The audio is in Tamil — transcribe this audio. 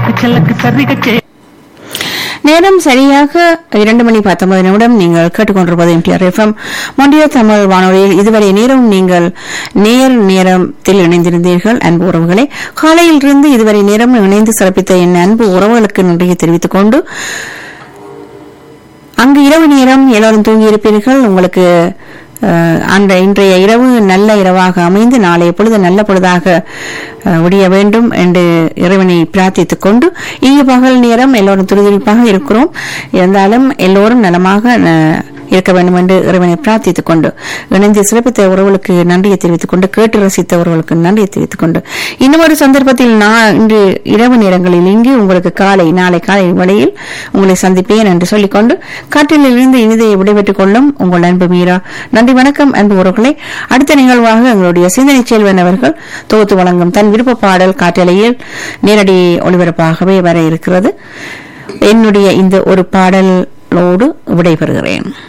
சலக்கு சலக்கு சரிகச்சே நேரம் சரியாக இரண்டு மணி பத்தொன்பது நிமிடம் நீங்கள் கேட்டுக்கொண்டிருப்பது எம்டிஆர் எஃப்எம் மொண்டிய தமிழ் வானொலியில் இதுவரை நேரம் நீங்கள் நேர் நேரத்தில் இணைந்திருந்தீர்கள் அன்பு உறவுகளே காலையில் இருந்து இதுவரை நேரம் இணைந்து சிறப்பித்த என் அன்பு உறவுகளுக்கு நன்றியை தெரிவித்துக் கொண்டு அங்கு இரவு நேரம் எல்லோரும் தூங்கியிருப்பீர்கள் உங்களுக்கு அஹ், அந்த இன்றைய இரவு நல்ல இரவாக அமைந்து நாளைய பொழுது நல்ல பொழுதாக அஹ், விடிய வேண்டும் என்று இறைவனை பிரார்த்தித்துக் கொண்டு இங்கு பகல் நேரம் எல்லோரும் துரிதுரிப்பாக இருக்கிறோம் இருந்தாலும் எல்லோரும் நலமாக அஹ், இருக்க வேண்டும் என்று இறைவனை பிரார்த்தித்துக் கொண்டு இணைந்து சிறப்பித்த உறவுகளுக்கு நன்றியை தெரிவித்துக் கொண்டு கேட்டு ரசித்த உறவுகளுக்கு நன்றியை தெரிவித்துக் கொண்டு இன்னும் ஒரு சந்தர்ப்பத்தில் நான் இன்று இரவு நேரங்களில் இங்கு உங்களுக்கு காலை நாளை காலை வேளையில் உங்களை சந்திப்பேன் என்று சொல்லிக்கொண்டு காற்றில் இருந்து இனிதை விடைபெற்றுக் கொள்ளும் உங்கள் அன்பு மீரா நன்றி வணக்கம் அன்பு உறவுகளை அடுத்த நிகழ்வாக எங்களுடைய சிந்தனை செல்வன் அவர்கள் தொகுத்து வழங்கும் தன் விருப்ப பாடல் காற்றலையில் நேரடி ஒளிபரப்பாகவே வர இருக்கிறது என்னுடைய இந்த ஒரு பாடலோடு விடைபெறுகிறேன்